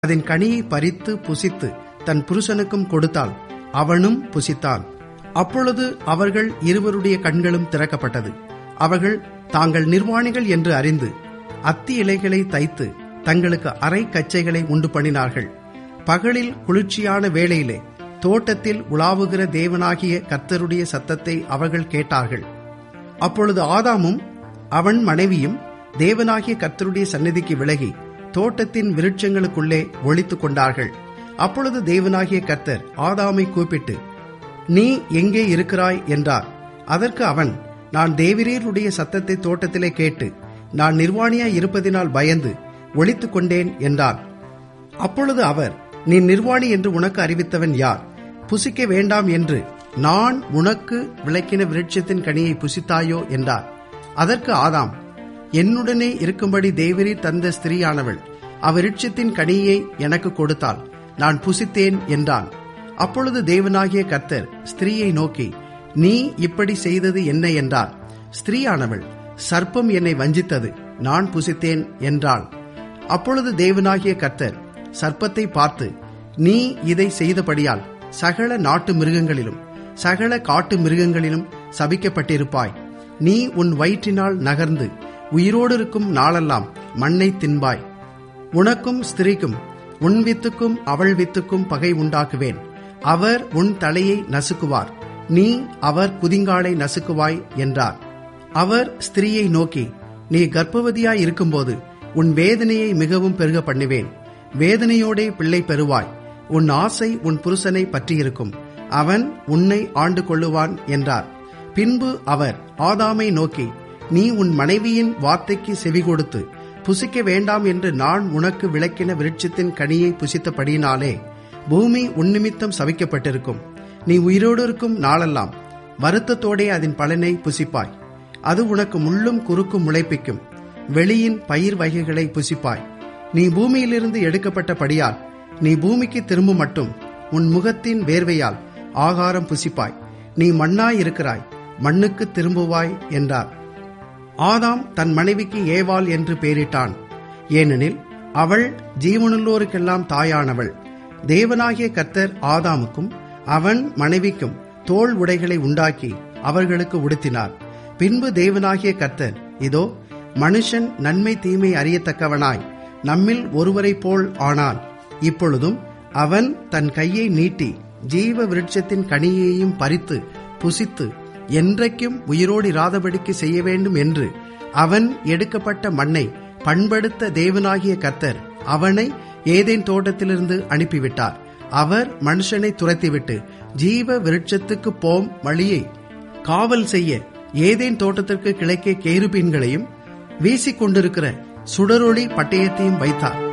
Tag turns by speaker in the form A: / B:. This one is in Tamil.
A: அதன் கனியை பறித்து புசித்து தன் புருஷனுக்கும் கொடுத்தாள் அவனும் புசித்தான் அப்பொழுது அவர்கள் இருவருடைய கண்களும் திறக்கப்பட்டது அவர்கள் தாங்கள் நிர்வாணிகள் என்று அறிந்து அத்தி இலைகளை தைத்து தங்களுக்கு அரை கச்சைகளை உண்டு பண்ணினார்கள் பகலில் குளிர்ச்சியான வேளையிலே தோட்டத்தில் உலாவுகிற தேவனாகிய கர்த்தருடைய சத்தத்தை அவர்கள் கேட்டார்கள் அப்பொழுது ஆதாமும் அவன் மனைவியும் தேவனாகிய கர்த்தருடைய சந்நிதிக்கு விலகி தோட்டத்தின் விருட்சங்களுக்குள்ளே ஒளித்துக் கொண்டார்கள் அப்பொழுது தேவனாகிய கர்த்தர் ஆதாமை கூப்பிட்டு நீ எங்கே இருக்கிறாய் என்றார் அதற்கு அவன் நான் தேவிரீருடைய சத்தத்தை தோட்டத்திலே கேட்டு நான் நிர்வாணியாய் இருப்பதினால் பயந்து ஒளித்துக் கொண்டேன் என்றான் அப்பொழுது அவர் நீ நிர்வாணி என்று உனக்கு அறிவித்தவன் யார் புசிக்க வேண்டாம் என்று நான் உனக்கு விளக்கின விருட்சத்தின் கனியை புசித்தாயோ என்றார் அதற்கு ஆதாம் என்னுடனே இருக்கும்படி தேவரீர் தந்த ஸ்திரீயானவள் அவ்விருட்சத்தின் கனியை எனக்கு கொடுத்தாள் நான் புசித்தேன் என்றான் அப்பொழுது தேவனாகிய கர்த்தர் ஸ்திரீயை நோக்கி நீ இப்படி செய்தது என்ன என்றார் ஸ்திரீயானவள் சர்ப்பம் என்னை வஞ்சித்தது நான் புசித்தேன் என்றாள் அப்பொழுது தேவனாகிய கர்த்தர் சர்ப்பத்தை பார்த்து நீ இதை செய்தபடியால் சகல நாட்டு மிருகங்களிலும் சகல காட்டு மிருகங்களிலும் சபிக்கப்பட்டிருப்பாய் நீ உன் வயிற்றினால் நகர்ந்து உயிரோடு இருக்கும் நாளெல்லாம் மண்ணை தின்பாய் உனக்கும் ஸ்திரீக்கும் உன் வித்துக்கும் அவள் வித்துக்கும் பகை உண்டாக்குவேன் அவர் உன் தலையை நசுக்குவார் நீ அவர் குதிங்காலை நசுக்குவாய் என்றார் அவர் ஸ்திரீயை நோக்கி நீ கர்ப்பவதியாய் இருக்கும்போது உன் வேதனையை மிகவும் பெருக பண்ணுவேன் வேதனையோடே பிள்ளை பெறுவாய் உன் ஆசை உன் புருஷனை பற்றியிருக்கும் அவன் உன்னை ஆண்டு கொள்ளுவான் என்றார் பின்பு அவர் ஆதாமை நோக்கி நீ உன் மனைவியின் வார்த்தைக்கு செவி கொடுத்து புசிக்க வேண்டாம் என்று நான் உனக்கு விளக்கின விருட்சத்தின் கனியை புசித்தபடியினாலே பூமி உன்னிமித்தம் சவிக்கப்பட்டிருக்கும் நீ உயிரோடு இருக்கும் நாளெல்லாம் வருத்தத்தோடே அதன் பலனை புசிப்பாய் அது உனக்கு முள்ளும் குறுக்கும் முளைப்பிக்கும் வெளியின் பயிர் வகைகளை புசிப்பாய் நீ பூமியிலிருந்து எடுக்கப்பட்டபடியால் நீ பூமிக்கு திரும்பும் மட்டும் உன் முகத்தின் வேர்வையால் ஆகாரம் புசிப்பாய் நீ மண்ணாய் இருக்கிறாய் மண்ணுக்கு திரும்புவாய் என்றார் ஆதாம் தன் மனைவிக்கு ஏவாள் என்று பெயரிட்டான் ஏனெனில் அவள் ஜீவனுள்ளோருக்கெல்லாம் தாயானவள் தேவனாகிய கர்த்தர் ஆதாமுக்கும் அவன் மனைவிக்கும் தோல் உடைகளை உண்டாக்கி அவர்களுக்கு உடுத்தினார் பின்பு தேவனாகிய கர்த்தர் இதோ மனுஷன் நன்மை தீமை அறியத்தக்கவனாய் நம்மில் ஒருவரைப் போல் ஆனான் இப்பொழுதும் அவன் தன் கையை நீட்டி ஜீவ விருட்சத்தின் கனியையும் பறித்து புசித்து என்றைக்கும் உயிரோடு இராதபடிக்கு செய்ய வேண்டும் என்று அவன் எடுக்கப்பட்ட மண்ணை பண்படுத்த தேவனாகிய கர்த்தர் அவனை ஏதேன் தோட்டத்திலிருந்து அனுப்பிவிட்டார் அவர் மனுஷனை துரத்திவிட்டு ஜீவ விருட்சத்துக்கு போம் வழியை காவல் செய்ய ஏதேன் தோட்டத்திற்கு கிழக்கே கேருபீன்களையும் வீசிக்கொண்டிருக்கிற சுடரொளி பட்டயத்தையும் வைத்தார்